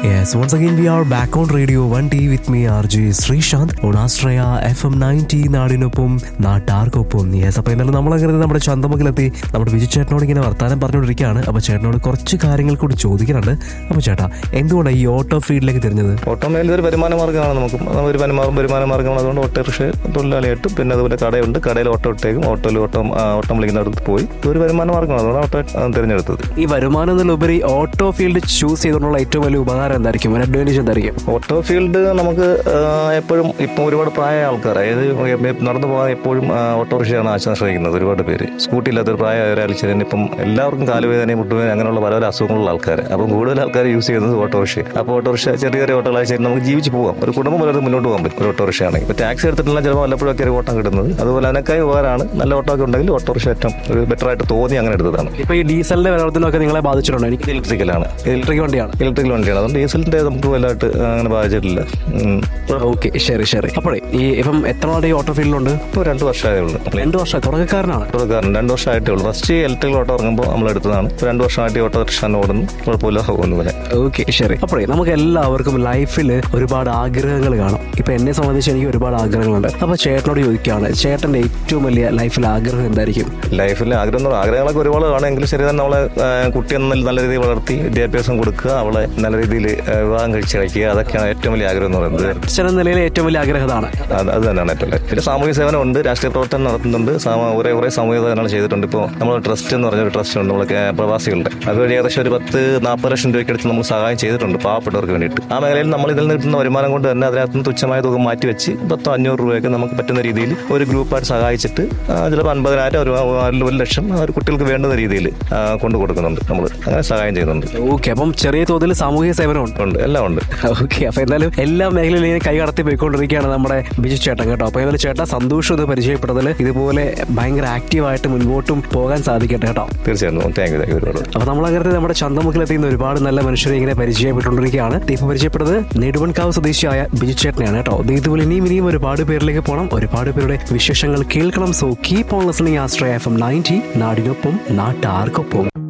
Yes, once again we are back on Radio 1D with me RJ Sreesanth on Astraya FM 90 നാടിനൊപ്പം നാട്ടാർക്കൊപ്പം yes അപ്പോൾ എന്നാലും നമ്മളങ്ങനെ നമ്മുടെ ചന്തമുഖിലെത്തി നമ്മുടെ വിജു ചേട്ടനോട് ഇങ്ങനെ വർത്താനം പറഞ്ഞുകൊണ്ടിരിക്കുകയാണ് അപ്പോൾ ചേട്ടനോട് കുറച്ച് കാര്യങ്ങൾ കൂടി ചോദിക്കാനുണ്ട് അപ്പോൾ ചേട്ടാ എന്തുകൊണ്ടാണ് ഈ ഓട്ടോ ഫീൽഡിലേക്ക് തിരിഞ്ഞത് ഓട്ടോമേൽ ഒരു വരുമാന മാർഗ്ഗമാണ് നമുക്ക് ഒരു വരുമാന വരുമാന മാർഗ്ഗമാണ് അതുകൊണ്ട് ഓട്ടോറിക്ഷ തൊഴിലാളിയായിട്ടും പിന്നെ അതുപോലെ കടയുണ്ട് കടയിൽ ഓട്ടോ ഇട്ടേക്കും ഓട്ടോയിൽ ഓട്ടോ ആ, ഓട്ടം വിളിക്കുന്നിടത്ത് പോയി ഒരു വരുമാന മാർഗ്ഗമാണ് അതുകൊണ്ട് ഓട്ടോ ആ, തിരഞ്ഞെടുത്തത് ഈ വരുമാനം എന്നതിലുപരി ഓട്ടോ ഫീൽഡ് ചൂസ് ചെയ്തുകൊണ്ടുള്ള ഏറ്റവും വലിയ ഉപകാരം എന്തായിരിക്കും ഒരു അഡ്വാൻറ്റേജ് എന്തായിരിക്കും ഓട്ടോ ഫീൽഡ് നമുക്ക് ആ, എപ്പോഴും ഇപ്പം ഒരുപാട് പ്രായമായ ആൾക്കാർ അതായത് നടന്നു പോകാൻ എപ്പോഴും ആ, ഓട്ടോറിക്ഷയാണ് ആശ്രയിക്കുന്നത് ഒരുപാട് പേര് സ്കൂട്ടി ഇല്ലാത്ത ഒരു പ്രായമായ ഒരാൾ ചെറിയ ഇപ്പം എല്ലാവർക്കും കാലുവേദനയും മുട്ടുവേദന അങ്ങനെയുള്ള പല പല അസുഖങ്ങളുള്ള ആൾക്കാർ അപ്പം കൂടുതൽ ആൾക്കാർ യൂസ് ചെയ്യുന്നത് ഓട്ടോറിക്ഷ അപ്പോൾ ഓട്ടോറിക്ഷ ചെറിയ ചെറിയ ഓട്ടോകളായി ശരി നമുക്ക് ജീവിച്ച് പോകാം ഒരു കുടുംബം പോലെ മുന്നോട്ട് പോകാൻ പറ്റും ഒരു ഓട്ടോറിക്ഷ ആണെങ്കിൽ ഇപ്പോൾ ടാക്സി എടുത്തിട്ടുള്ള ചിലപ്പോൾ വല്ലപ്പോഴൊക്കെ ഒരു ഓട്ടം കിട്ടുന്നത് അതുപോലെ അതിനൊക്കെ ഉപകാരമാണ് നല്ല ഓട്ടോ ഒക്കെ ഉണ്ടെങ്കിൽ ഓട്ടോറിക്ഷ ഏറ്റവും ഒരു ബെറ്റർ ആയിട്ട് തോന്നി അങ്ങനെ എടുത്തതാണ് ഇപ്പോൾ ഈ ഡീസലിന്റെ വിലവർദ്ധനമൊക്കെ നിങ്ങളെ ബാധിച്ചിട്ടുണ്ടോ എനിക്ക് ഇലക്ട്രിക്കലാണ് ഇലക്ട്രിക് വണ്ടിയാണ് ഇലക്ട്രിക്കൽ വണ്ടിയാണ് അതുകൊണ്ട് ഡീസലിന്റെ നമുക്ക് വലുതായിട്ട് അങ്ങനെ ബാധിച്ചിട്ടില്ല ഉം. ഓക്കെ ശരി ശരി അപ്പോഴേ ഈ ഇപ്പം എത്ര നാളെ ഈ ഓട്ടോ ഫീൽഡിലുണ്ട് ഇപ്പോൾ രണ്ട് വർഷമായേ ഉള്ളൂ രണ്ട് വർഷം തുടക്കക്കാരനാണ് കൊടുക്കാറുണ്ട് രണ്ട് വർഷമായിട്ടേ ഉള്ളൂ ഫസ്റ്റ് ഇലക്ട്രിക്കൽ ഓട്ടോ ഇറങ്ങുമ്പോൾ നമ്മൾ എടുത്തതാണ് ഇപ്പോൾ രണ്ട് വർഷമായിട്ട് ഈ ഓട്ടോ റിക്ഷ ഓടുന്നു കുഴപ്പമില്ല പോകുന്നു പോലെ ഓക്കെ ശരി അപ്പോഴേ നമുക്ക് എല്ലാവർക്കും ലൈഫിൽ ഒരുപാട് ആഗ്രഹങ്ങൾ കാണും ഇപ്പൊ എന്നെ സംബന്ധിച്ച് എനിക്ക് ഒരുപാട് ആഗ്രഹങ്ങളുണ്ട് അപ്പൊ ചേട്ടനോട് ചോദിക്കുകയാണ് ചേട്ടന്റെ ഏറ്റവും വലിയ ലൈഫിൽ ആഗ്രഹം എന്തായിരിക്കും ലൈഫിൽ ആഗ്രഹം എന്ന് പറഞ്ഞാൽ ആഗ്രഹങ്ങളൊക്കെ ഒരുപാട് കാണും എങ്കിലും ശരി തന്നെ നമ്മളെ ആ, കുട്ടിയെ നല്ല നല്ല രീതിയിൽ വളർത്തി വിദ്യാഭ്യാസം കൊടുക്കുക അവളെ നല്ല രീതിയിൽ ആ, വിവാഹം കഴിച്ച് കഴിക്കുക അതൊക്കെയാണ് ഏറ്റവും വലിയ ആഗ്രഹം എന്ന് പറയുന്നത് അച്ഛൻ എന്ന നിലയിൽ ഏറ്റവും വലിയ ആഗ്രഹം അതാണ് അത് അത് തന്നെയാണ് ഏറ്റവും വലിയ. പിന്നെ സാമൂഹ്യ സേവനം ഉണ്ട് രാഷ്ട്രീയ പ്രവർത്തനം നടത്തുന്നുണ്ട് സാമ- കുറെ കുറെ സാമൂഹിക സേവനങ്ങൾ ചെയ്തിട്ടുണ്ട് ഇപ്പോൾ നമ്മൾ ട്രസ്റ്റ് എന്ന് പറഞ്ഞൊരു ട്രസ്റ്റ് ഉണ്ട് നമ്മളെ കേ- പ്രവാസികളുടെ അതുവഴി ഏകദേശം ഒരു പത്ത് നാൽപ്പത് ലക്ഷം രൂപയ്ക്ക് അടുത്ത് നമ്മൾ സഹായം ചെയ്തിട്ടുണ്ട് പാവപ്പെട്ടവർക്ക് വേണ്ടിയിട്ട് ആ മേഖലയിൽ നമ്മൾ ഇതിൽ നിന്ന് കിട്ടുന്ന വരുമാനം കൊണ്ട് തന്നെ അതിനകത്ത് നിന്ന് തുച്ഛമായ തുക മാറ്റി വെച്ച് പത്തോ അഞ്ഞൂറ് രൂപയൊക്കെ നമുക്ക് പറ്റുന്ന രീതിയിൽ ഒരു ഗ്രൂപ്പായിട്ട് സഹായിച്ചിട്ട് ആ, ചിലപ്പോൾ അൻപതിനായിരം ഒരു ഒരു ലക്ഷം ആ ഒരു കുട്ടികൾക്ക് വേണ്ടുന്ന രീതിയിൽ ആ, കൊണ്ടു കൊടുക്കുന്നുണ്ട് നമ്മൾ അങ്ങനെ സഹായം ചെയ്യുന്നുണ്ട് ഓക്കെ അപ്പം ചെറിയ തോതിൽ സാമൂഹിക സേവനമുണ്ട് ഉണ്ട് എല്ലാം ഉണ്ട് ഓക്കെ അപ്പൊ എന്തായാലും എല്ലാ മേഖലയിലും ഇങ്ങനെ കൈ കടത്തി പോയിക്കൊണ്ടിരിക്കുകയാണ് നമ്മുടെ ബിജു ചേട്ടൻ കേട്ടോ അപ്പൊ ഏതായാലും ചേട്ടാ സന്തോഷം ഇത് പരിചയപ്പെട്ടതിൽ ഇതുപോലെ ഭയങ്കര ആക്റ്റീവായിട്ട് മുൻപോട്ടും പോകാൻ സാധിക്കട്ടെ കേട്ടോ തീർച്ചയായിട്ടും താങ്ക് യു താങ്ക് യു ഒരുപാട് അപ്പൊ നമ്മൾ അങ്ങനത്തെ നമ്മുടെ ചന്തമുഖിലെത്തിയുന്ന ഒരുപാട് നല്ല മനുഷ്യരെ ഇങ്ങനെ പരിചയപ്പെട്ടുകൊണ്ടിരിക്കുകയാണ് ഇപ്പൊ പരിചയപ്പെട്ടത് നെടുവൺകാവ് സ്വദേശിയായ ബിജു ചേട്ടനെയാണ് കേട്ടോ ദേ ഇതുപോലെ ഇനിയും ഇനിയും ഒരുപാട് പേരിലേക്ക് പോകണം ഒരുപാട് പേരുടെ വിശേഷങ്ങൾ കേൾക്കണം സോ കീപ് ഓൺ ലിസണിങ് ആസ്ട്രയ എഫ് എം നയൻറ്റി നാടിനൊപ്പം നാട്ടാർക്കൊപ്പം